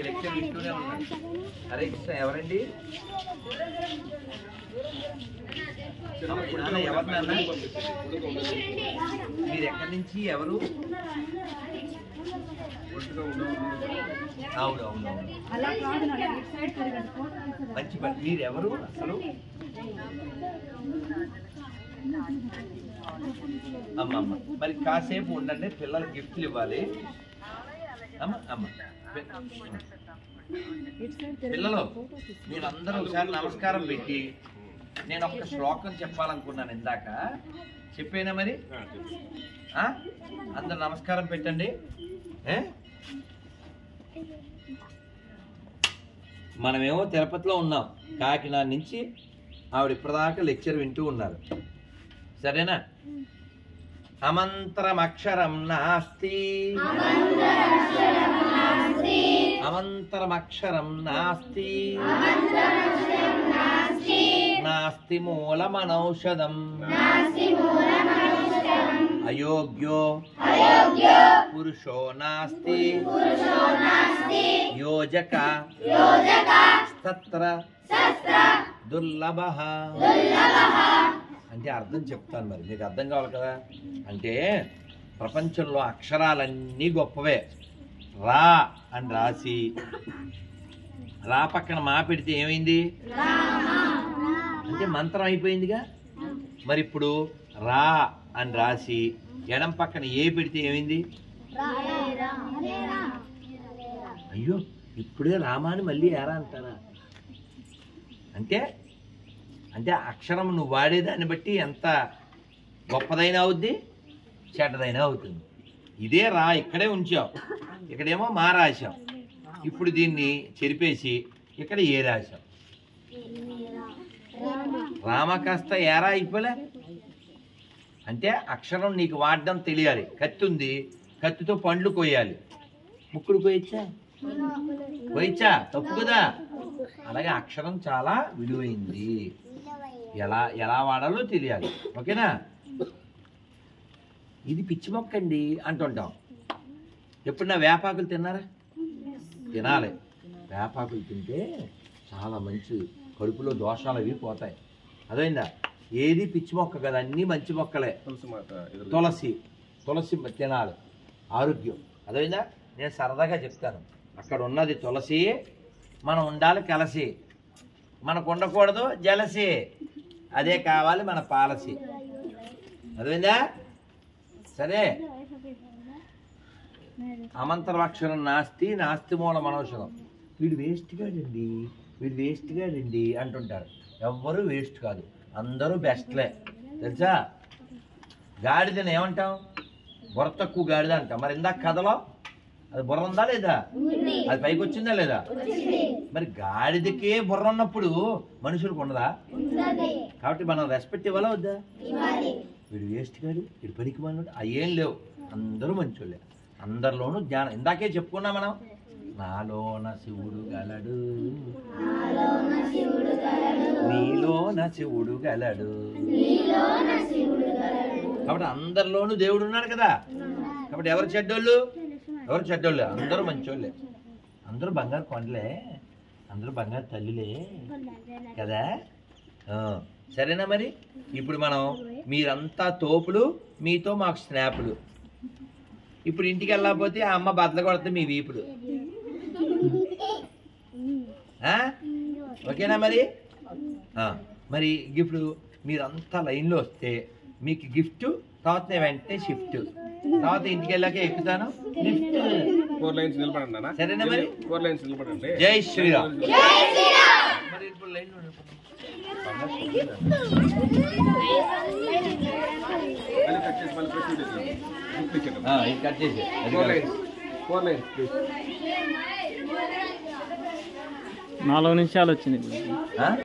Lecture వింటూనే ఉన్నాడు హరే కృష్ణ ఎవరండి నాన్న, ఎవరు నాన్న మీరు ఎక్కడి నుంచి ఎవరు అవును అవును అవును అలా కాదు నాన్న, ఇటు సైడ్ తిరగండి. ఫోటో తీసేదా? మంచి పని మీరు ఎవరు అసలు అమ్మ అమ్మ మరి కాసేపు ఉండండి పిల్లలకి గిఫ్ట్లు ఇవ్వాలి అమ్మ అమ్మ పి- ఇటు సైడ్ తిరగండి. పిల్లలు ఫోటో తీసేదా? మీరందరూ ఒకసారి నమస్కారం పెట్టి నేను ఒక్క శ్లోకం చెప్పాలనుకున్నాను ఇందాక చెప్పేనా మరి ఆ? అందరు నమస్కారం పెట్టండి ఏ? మనమేమో తిరుపతిలో ఉన్నాం కాకినాడ నుంచి ఆవిడ ఇప్పటిదాకా లెక్చర్ వింటూ ఉన్నారు సరేనా అమంతరమక్షరం నాస్తి అమంతరమక్షరం నాస్తి నాస్తి మూలమనౌషధం అయోగ్యో పురుషో నాస్తి యోజక తత్ర దుర్లభ అంటే అర్థం చెప్తాను మరి మీకు అర్థం కావాలి కదా అంటే ప్రపంచంలో అక్షరాలన్నీ గొప్పవే రా అని రాసి రా పక్కన మా పెడితే ఏమైంది అంటే మంత్రం అయిపోయిందిగా మరి ఇప్పుడు రా అని రాసి ఎడం పక్కన ఏ పెడితే ఏమైంది అయ్యో ఇప్పుడే రామాని మళ్ళీ ఏరా అంటారా అంటే అంటే అక్షరం నువ్వు వాడేదాన్ని బట్టి ఎంత గొప్పదైనా అవుద్ది చెడ్డదైనా అవుతుంది ఇదే రా ఇక్కడే ఉంచాం ఇక్కడేమో మా రాశాం ఇప్పుడు దీన్ని చెరిపేసి ఇక్కడ ఏ రాశాం రామ కాస్త ఏరా అయిపోలే అంటే అక్షరం నీకు వాడడం తెలియాలి కత్తి ఉంది కత్తితో పండ్లు కొయ్యాలి ముక్కుడు కొయ్యచ్చా కొయ్యచ్చా తప్పు కదా అలాగే అక్షరం చాలా విలువైంది ఎలా ఎలా వాడాలో తెలియాలి ఓకేనా ఇది పిచ్చి మొక్క అండి అంటుంటాం ఎప్పుడన్నా వేపాకులు తిన్నారా తినాలి వేపాకులు తింటే చాలా మంచి కడుపులో దోషాలు అవి పోతాయి అదైందా ఏది పిచ్చి మొక్క కదా అన్నీ మంచి మొక్కలే తులసి తులసి తినాలి ఆరోగ్యం అదైందా నేను సరదాగా చెప్తాను అక్కడ ఉన్నది తులసి మనం ఉండాలి కలసి మనకు ఉండకూడదు జలసి అదే కావాలి మన పాలసీ అర్థమైందా సరే అమంతరాక్షరం నాస్తి నాస్తి మూల మనౌషధం వీడు వేస్ట్ గాడండి వీడు వేస్ట్ గాడండి అంటుంటారు ఎవ్వరూ వేస్ట్ కాదు అందరూ బెస్ట్లే తెలుసా గాడిదని ఏమంటాం బుర్ర తక్కువ గాడిద అంటాం మరి ఇందాక కథలో అది బుర్ర ఉందా లేదా అది పైకి వచ్చిందా లేదా మరి గాడిదకే బుర్ర ఉన్నప్పుడు మనుషులకు ఉండదా కాబట్టి మనం రెస్పెక్ట్ ఇవ్వాలా వద్దా వీడు వేస్ట్ గాడు వీడు పనికి మనోడు ఆ ఏం లేవు అందరూ మంచోళ్ళే అందరిలోనూ జ్ఞానం ఇందాకే చెప్పుకున్నా మనం నాలోన శివుడు గలడు నీలోన శివుడు గలడు కాబట్టి అందరిలోనూ దేవుడు ఉన్నాడు కదా కాబట్టి ఎవరు చెడ్డోళ్ళు ఎవరు చెడ్డోళ్ళు అందరూ మంచోళ్ళే అందరూ బంగారు కొండలే అందరూ బంగారు తల్లులే కదా ఆ, సరేనా మరి ఇప్పుడు మనం మీరంతా తోపులు మీతో మాకు స్నాపులు ఇప్పుడు ఇంటికి వెళ్ళకపోతే ఆ అమ్మ బద్దలు కొడితే మీ వీపుడు ఆ? ఓకేనా మరి ఆ, మరి ఇప్పుడు మీరంతా లైన్లో వస్తే మీకు గిఫ్ట్ తర్వాత నేను వెంటనే షిఫ్ట్ తర్వాత ఇంటికి వెళ్ళాక ఎక్కుతాను లిఫ్ట్ ఫోర్ లైన్స్ నిలబడండి అన్న సరేనా మరి? ఫోర్ లైన్స్ నిలబడండి జై శ్రీరామ్ మరి ఇప్పుడు లైన్లో ఉండిపో. మళ్ళీ కట్ చేసి మళ్ళీ ప్రెస్ గిఫ్ట్ ఇచ్చేద్దాం ఆ, ఇది కట్ చేసి అది four correct. Lines four lines please నాలుగు నిమిషాలు వచ్చింది ఆ?